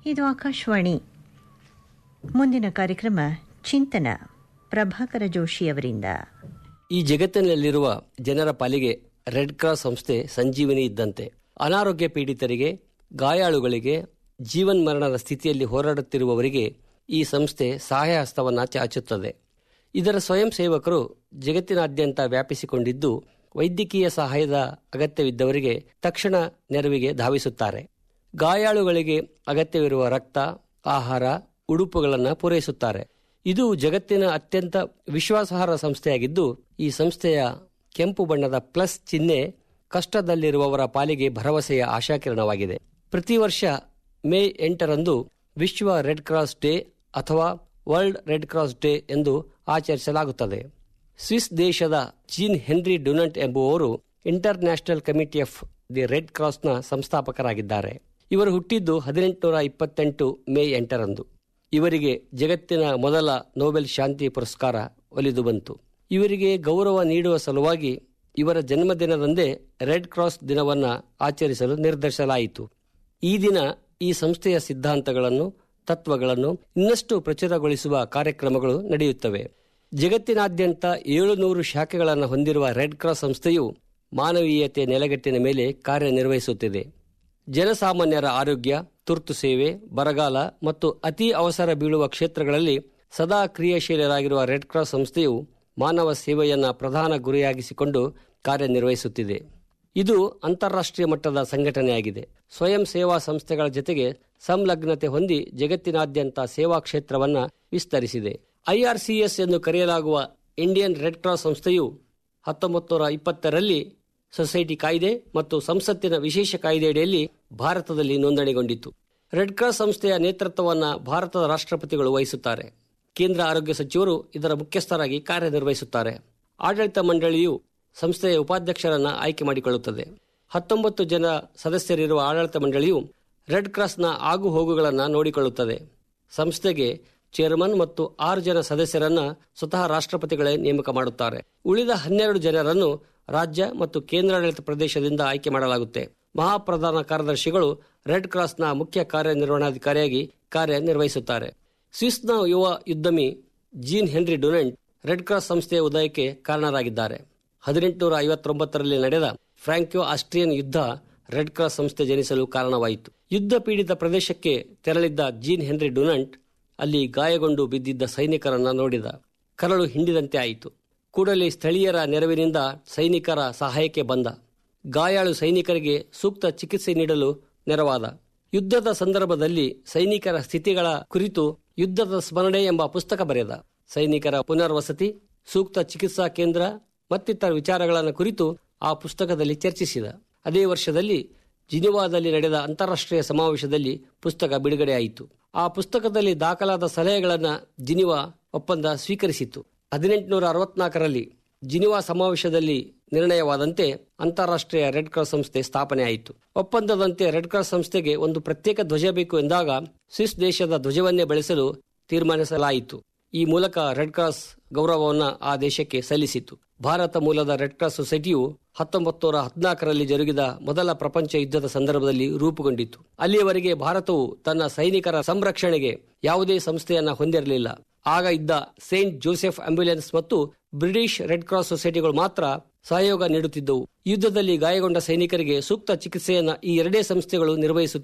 ಇದು ಆಕಾಶವಾಣಿ ಮುಂದಿನ ಕಾರ್ಯಕ್ರಮ ಚಿಂತನ ಪ್ರಭಾಕರ ಜೋಶಿ ಅವರಿಂದ ಈ ಜಗತ್ತಿನಲ್ಲಿರುವ ಜನರ ಪಾಲಿಗೆ ರೆಡ್ ಕ್ರಾಸ್ ಸಂಸ್ಥೆ ಸಂಜೀವಿನಿ ಇದ್ದಂತೆ ಅನಾರೋಗ್ಯ ಪೀಡಿತರಿಗೆ ಗಾಯಾಳುಗಳಿಗೆ ಜೀವನ್ ಮರಣದ ಸ್ಥಿತಿಯಲ್ಲಿ ಹೋರಾಡುತ್ತಿರುವವರಿಗೆ ಈ ಸಂಸ್ಥೆ ಸಹಾಯ ಹಸ್ತವನ್ನು ಚಾಚುತ್ತದೆ ಇದರ ಸ್ವಯಂ ಸೇವಕರು ಜಗತ್ತಿನಾದ್ಯಂತ ವ್ಯಾಪಿಸಿಕೊಂಡಿದ್ದು ವೈದ್ಯಕೀಯ ಸಹಾಯದ ಅಗತ್ಯವಿದ್ದವರಿಗೆ ತಕ್ಷಣ ನೆರವಿಗೆ ಧಾವಿಸುತ್ತಾರೆ ಗಾಯಾಳುಗಳಿಗೆ ಅಗತ್ಯವಿರುವ ರಕ್ತ ಆಹಾರ ಉಡುಪುಗಳನ್ನು ಪೂರೈಸುತ್ತಾರೆ ಇದು ಜಗತ್ತಿನ ಅತ್ಯಂತ ವಿಶ್ವಾಸಾರ್ಹ ಸಂಸ್ಥೆಯಾಗಿದ್ದು ಈ ಸಂಸ್ಥೆಯ ಕೆಂಪು ಬಣ್ಣದ ಪ್ಲಸ್ ಚಿಹ್ನೆ ಕಷ್ಟದಲ್ಲಿರುವವರ ಪಾಲಿಗೆ ಭರವಸೆಯ ಆಶಾಕಿರಣವಾಗಿದೆ ಪ್ರತಿ ವರ್ಷ ಮೇ ಎಂಟರಂದು ವಿಶ್ವ ರೆಡ್ ಕ್ರಾಸ್ ಡೇ ಅಥವಾ ವರ್ಲ್ಡ್ ರೆಡ್ ಕ್ರಾಸ್ ಡೇ ಎಂದು ಆಚರಿಸಲಾಗುತ್ತದೆ ಸ್ವಿಸ್ ದೇಶದ ಜೀನ್ ಹೆನ್ರಿ ಡುನಂಟ್ ಎಂಬುವವರು international committee of the red ಕ್ರಾಸ್ನ ಸಂಸ್ಥಾಪಕರಾಗಿದ್ದಾರೆ ಇವರು ಹುಟ್ಟಿದ್ದು ಹದಿನೆಂಟುನೂರ ಇಪ್ಪತ್ತೆಂಟು ಮೇ ಎಂಟರಂದು ಇವರಿಗೆ ಜಗತ್ತಿನ ಮೊದಲ ನೊಬೆಲ್ ಶಾಂತಿ ಪುರಸ್ಕಾರ ಒಲಿದು ಬಂತು ಇವರಿಗೆ ಗೌರವ ನೀಡುವ ಸಲುವಾಗಿ ಇವರ ಜನ್ಮದಿನದಂದೇ ರೆಡ್ ಕ್ರಾಸ್ ದಿನವನ್ನು ಆಚರಿಸಲು ನಿರ್ಧರಿಸಲಾಯಿತು ಈ ದಿನ ಈ ಸಂಸ್ಥೆಯ ಸಿದ್ಧಾಂತಗಳನ್ನು ತತ್ವಗಳನ್ನು ಇನ್ನಷ್ಟು ಪ್ರಚುರಗೊಳಿಸುವ ಕಾರ್ಯಕ್ರಮಗಳು ನಡೆಯುತ್ತವೆ ಜಗತ್ತಿನಾದ್ಯಂತ ಏಳುನೂರು ಶಾಖೆಗಳನ್ನು ಹೊಂದಿರುವ ರೆಡ್ ಕ್ರಾಸ್ ಸಂಸ್ಥೆಯು ಮಾನವೀಯತೆ ನೆಲೆಗಟ್ಟಿನ ಮೇಲೆ ಕಾರ್ಯನಿರ್ವಹಿಸುತ್ತಿದೆ ಜನಸಾಮಾನ್ಯರ ಆರೋಗ್ಯ ತುರ್ತು ಸೇವೆ ಬರಗಾಲ ಮತ್ತು ಅತಿ ಅವಸರ ಬೀಳುವ ಕ್ಷೇತ್ರಗಳಲ್ಲಿ ಸದಾ ಕ್ರಿಯಾಶೀಲರಾಗಿರುವ ರೆಡ್ ಕ್ರಾಸ್ ಸಂಸ್ಥೆಯು ಮಾನವ ಸೇವೆಯನ್ನು ಪ್ರಧಾನ ಗುರಿಯಾಗಿಸಿಕೊಂಡು ಕಾರ್ಯನಿರ್ವಹಿಸುತ್ತಿದೆ ಇದು ಅಂತಾರಾಷ್ಟ್ರೀಯ ಮಟ್ಟದ ಸಂಘಟನೆಯಾಗಿದೆ ಸ್ವಯಂ ಸೇವಾ ಸಂಸ್ಥೆಗಳ ಜೊತೆಗೆ ಸಂಲಗ್ನತೆ ಹೊಂದಿ ಜಗತ್ತಿನಾದ್ಯಂತ ಸೇವಾ ಕ್ಷೇತ್ರವನ್ನು ವಿಸ್ತರಿಸಿದೆ ಐಆರ್ಸಿಎಸ್ ಎಂದು ಕರೆಯಲಾಗುವ ಇಂಡಿಯನ್ ರೆಡ್ ಕ್ರಾಸ್ ಸಂಸ್ಥೆಯು ಹತ್ತೊಂಬತ್ತು ನೂರ ಇಪ್ಪತ್ತರಲ್ಲಿ ಸೊಸೈಟಿ ಕಾಯ್ದೆ ಮತ್ತು ಸಂಸತ್ತಿನ ವಿಶೇಷ ಕಾಯ್ದೆಯಡಿಯಲ್ಲಿ ಭಾರತದಲ್ಲಿ ನೋಂದಣಿಗೊಂಡಿತು ರೆಡ್ ಕ್ರಾಸ್ ಸಂಸ್ಥೆಯ ನೇತೃತ್ವವನ್ನು ಭಾರತದ ರಾಷ್ಟ್ರಪತಿಗಳು ವಹಿಸುತ್ತಾರೆ ಕೇಂದ್ರ ಆರೋಗ್ಯ ಸಚಿವರು ಇದರ ಮುಖ್ಯಸ್ಥರಾಗಿ ಕಾರ್ಯನಿರ್ವಹಿಸುತ್ತಾರೆ ಆಡಳಿತ ಮಂಡಳಿಯು ಸಂಸ್ಥೆಯ ಉಪಾಧ್ಯಕ್ಷರನ್ನು ಆಯ್ಕೆ ಮಾಡಿಕೊಳ್ಳುತ್ತದೆ ಹತ್ತೊಂಬತ್ತು ಜನ ಸದಸ್ಯರಿರುವ ಆಡಳಿತ ಮಂಡಳಿಯು ರೆಡ್ ಕ್ರಾಸ್ನ ಆಗು ಹೋಗುಗಳನ್ನು ನೋಡಿಕೊಳ್ಳುತ್ತದೆ ಸಂಸ್ಥೆಗೆ ಚೇರ್ಮನ್ ಮತ್ತು ಆರು ಜನ ಸದಸ್ಯರನ್ನ ಸ್ವತಃ ರಾಷ್ಟ್ರಪತಿಗಳೇ ನೇಮಕ ಮಾಡುತ್ತಾರೆ ಉಳಿದ ಹನ್ನೆರಡು ಜನರನ್ನು ರಾಜ್ಯ ಮತ್ತು ಕೇಂದ್ರಾಡಳಿತ ಪ್ರದೇಶದಿಂದ ಆಯ್ಕೆ ಮಾಡಲಾಗುತ್ತೆ ಮಹಾಪ್ರಧಾನ ಕಾರ್ಯದರ್ಶಿಗಳು ರೆಡ್ ಕ್ರಾಸ್ನ ಮುಖ್ಯ ಕಾರ್ಯನಿರ್ವಹಣಾಧಿಕಾರಿಯಾಗಿ ಕಾರ್ಯನಿರ್ವಹಿಸುತ್ತಾರೆ ಸ್ವಿಸ್ನ ಯುವ ಯುದ್ಧಮಿ Jean Henri Dunant red cross ಸಂಸ್ಥೆಯ ಉದಯಕ್ಕೆ ಕಾರಣರಾಗಿದ್ದಾರೆ ಹದಿನೆಂಟುನೂರ ಐವತ್ತೊಂಬತ್ತರಲ್ಲಿ ನಡೆದ ಫ್ರಾಂಕ್ಯೋ ಆಸ್ಟ್ರಿಯನ್ ಯುದ್ಧ ರೆಡ್ ಕ್ರಾಸ್ ಸಂಸ್ಥೆ ಜನಿಸಲು ಕಾರಣವಾಯಿತು ಯುದ್ಧ ಪೀಡಿತ ಪ್ರದೇಶಕ್ಕೆ ತೆರಳಿದ್ದ ಜೀನ್ ಹೆನ್ರಿ ಡುನಂಟ್ ಅಲ್ಲಿ ಗಾಯಗೊಂಡು ಬಿದ್ದಿದ್ದ ಸೈನಿಕರನ್ನ ನೋಡಿದ ಕರಳು ಹಿಂಡಿದಂತೆ ಆಯಿತು ಕೂಡಲೇ ಸ್ಥಳೀಯರ ನೆರವಿನಿಂದ ಸೈನಿಕರ ಸಹಾಯಕ್ಕೆ ಬಂದ ಗಾಯಾಳು ಸೈನಿಕರಿಗೆ ಸೂಕ್ತ ಚಿಕಿತ್ಸೆ ನೀಡಲು ನೆರವಾದ ಯುದ್ಧದ ಸಂದರ್ಭದಲ್ಲಿ ಸೈನಿಕರ ಸ್ಥಿತಿಗಳ ಕುರಿತು ಯುದ್ಧದ ಸ್ಮರಣೆ ಎಂಬ ಪುಸ್ತಕ ಬರೆದ ಸೈನಿಕರ ಪುನರ್ವಸತಿ ಸೂಕ್ತ ಚಿಕಿತ್ಸಾ ಕೇಂದ್ರ ಮತ್ತಿತರ ವಿಚಾರಗಳನ್ನು ಕುರಿತು ಆ ಪುಸ್ತಕದಲ್ಲಿ ಚರ್ಚಿಸಿದ ಅದೇ ವರ್ಷದಲ್ಲಿ ಜಿನಿವಾದಲ್ಲಿ ನಡೆದ ಅಂತಾರಾಷ್ಟ್ರೀಯ ಸಮಾವೇಶದಲ್ಲಿ ಪುಸ್ತಕ ಬಿಡುಗಡೆಯಾಯಿತು ಆ ಪುಸ್ತಕದಲ್ಲಿ ದಾಖಲಾದ ಸಲಹೆಗಳನ್ನು ಜಿನಿವಾ ಒಪ್ಪಂದ ಸ್ವೀಕರಿಸಿತು ಹದಿನೆಂಟುನೂರ ಅರವತ್ನಾಲ್ಕರಲ್ಲಿ ಜಿನಿವಾ ಸಮಾವೇಶದಲ್ಲಿ ನಿರ್ಣಯವಾದಂತೆ ಅಂತಾರಾಷ್ಟ್ರೀಯ ರೆಡ್ ಕ್ರಾಸ್ ಸಂಸ್ಥೆ ಸ್ಥಾಪನೆಯಾಯಿತು ಒಪ್ಪಂದದಂತೆ ರೆಡ್ ಕ್ರಾಸ್ ಸಂಸ್ಥೆಗೆ ಒಂದು ಪ್ರತ್ಯೇಕ ಧ್ವಜ ಬೇಕು ಎಂದಾಗ ಸ್ವಿಸ್ ದೇಶದ ಧ್ವಜವನ್ನೇ ಬೆಳೆಸಲು ತೀರ್ಮಾನಿಸಲಾಯಿತು ಈ ಮೂಲಕ ರೆಡ್ ಕ್ರಾಸ್ ಗೌರವವನ್ನು ಆ ದೇಶಕ್ಕೆ ಸಲ್ಲಿಸಿತು ಭಾರತ ಮೂಲದ ರೆಡ್ ಕ್ರಾಸ್ ಸೊಸೈಟಿಯು ಹತ್ತೊಂಬತ್ತು ನೂರ ಹದಿನಾಲ್ಕರಲ್ಲಿ ಜರುಗಿದ ಮೊದಲ ಪ್ರಪಂಚ ಯುದ್ಧದ ಸಂದರ್ಭದಲ್ಲಿ ರೂಪುಗೊಂಡಿತು ಅಲ್ಲಿಯವರೆಗೆ ಭಾರತವು ತನ್ನ ಸೈನಿಕರ ಸಂರಕ್ಷಣೆಗೆ ಯಾವುದೇ ಸಂಸ್ಥೆಯನ್ನ ಹೊಂದಿರಲಿಲ್ಲ ಆಗ ಇದ್ದ ಸೇಂಟ್ ಜೋಸೆಫ್ ಆಂಬ್ಯುಲೆನ್ಸ್ ಮತ್ತು ಬ್ರಿಟಿಷ್ ರೆಡ್ ಕ್ರಾಸ್ ಸೊಸೈಟಿಗಳು ಮಾತ್ರ ಸಹಯೋಗ ನೀಡುತ್ತಿದ್ದವು ಯುದ್ಧದಲ್ಲಿ ಗಾಯಗೊಂಡ ಸೈನಿಕರಿಗೆ ಸೂಕ್ತ ಚಿಕಿತ್ಸೆಯನ್ನ ಈ ಎರಡೇ ಸಂಸ್ಥೆಗಳು ನಿರ್ವಹಿಸುತ್ತಿದ್ದವು